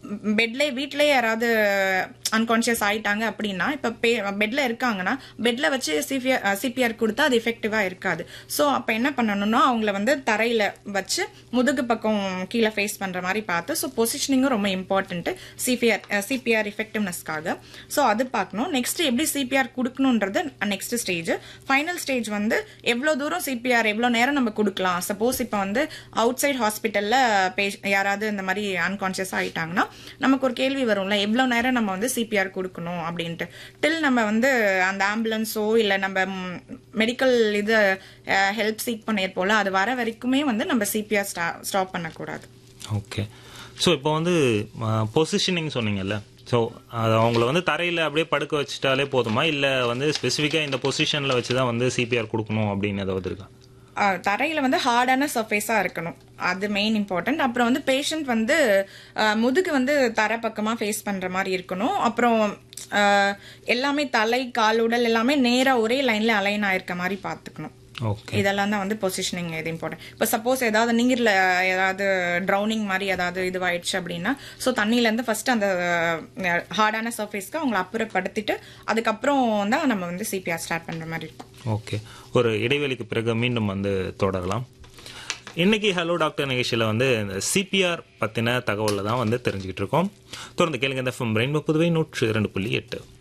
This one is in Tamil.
பெட்ல வீட்லயே யாராவது அன்கான்சியஸ் ஆயிட்டாங்க அப்படின்னா இப்ப பெட்ல இருக்காங்கன்னா பெட்ல வச்சு சிபிஆர் சிபிஆர் கொடுத்தா அது எஃபெக்டிவா இருக்காது ஸோ அப்ப என்ன பண்ணணும்னா அவங்கள வந்து தரையில வச்சு முதுகு பக்கம் கீழே ஃபேஸ் பண்ற மாதிரி பார்த்து ஸோ பொசிஷனிங்கும் ரொம்ப இம்பார்ட்டன்ட் சிபிஆர் சிபிஆர் எஃபெக்டிவ்னஸ்க்காக ஸோ அது பார்க்கணும் நெக்ஸ்ட் எப்படி சிபிஆர் கொடுக்கணுன்றது நெக்ஸ்ட் ஸ்டேஜ் ஃபைனல் ஸ்டேஜ் வந்து எவ்வளோ தூரம் சிபிஆர் எவ்வளோ நேரம் நம்ம கொடுக்கலாம் சப்போஸ் இப்போ வந்து அவுட் சைட் ஹாஸ்பிட்டலில் யாராவது இந்த மாதிரி அன்கான்சியஸ் ஆயிட்டாங்கன்னா நமக்கு ஒரு கேள்வி வரும்ல எவ்வளோ நேரம் நம்ம வந்து சிபிஆர் கொடுக்கணும் அப்படின்ட்டு டில் நம்ம வந்து அந்த ஆம்புலன்ஸோ இல்லை நம்ம மெடிக்கல் இது ஹெல்ப் சீக் பண்ணியிருப்போம்ல அது வர வரைக்குமே வந்து நம்ம சிபிஆர் ஸ்டாப் பண்ணக்கூடாது ஓகே ஸோ இப்போ வந்து பொசிஷனிங் சொன்னீங்கல்ல ஸோ அது அவங்கள வந்து தரையில் அப்படியே படுக்க வச்சுட்டாலே போதுமா இல்லை வந்து ஸ்பெசிஃபிக்காக இந்த பொசிஷனில் வச்சு தான் வந்து சிபிஆர் கொடுக்கணும் அப்படின்னு ஏதாவது இருக்கா அஹ், தரையில வந்து ஹார்டான சர்ஃபேஸா இருக்கணும் அது மெயின் இம்பார்ட்டன்ட் அப்புறம் வந்து பேஷண்ட் வந்து அஹ், முதுகு வந்து தரை பக்கமா ஃபேஸ் பண்ற மாதிரி இருக்கணும் அப்புறம் அஹ், எல்லாமே தலை கால் உடல் எல்லாமே நேரா ஒரே லைன்ல அலைன் ஆயிருக்க மாதிரி பார்த்துக்கணும் ஓகே இதெல்லாம் தான் வந்து பொசிஷனிங் இது இம்பார்ட்டன்ட் இப்போ சப்போஸ் ஏதாவது நீர்ல ஏதாவது ட்ரௌனிங் மாதிரி ஏதாவது இதுவாயிடுச்சு அப்படின்னா ஸோ தண்ணியிலேருந்து ஃபர்ஸ்ட் அந்த ஹார்டான சர்ஃபேஸ்க்கு அவங்கள அப்புறப்படுத்திட்டு அதுக்கப்புறம் தான் நம்ம வந்து சிபிஆர் ஸ்டார்ட் பண்ற மாதிரி இருக்கும் ஓகே ஒரு இடைவெளிக்கு பிறகு மீண்டும் வந்து தொடரலாம் இன்னைக்கு ஹலோ டாக்டர் நிகழ்ச்சியில் வந்து இந்த சிபிஆர் பற்றின தகவலை தான் வந்து தெரிஞ்சுக்கிட்டு இருக்கோம் தொடர்ந்து கேளுங்க இந்த ரெயின்போ புதுவை நூற்று இரண்டு புள்ளி எட்டு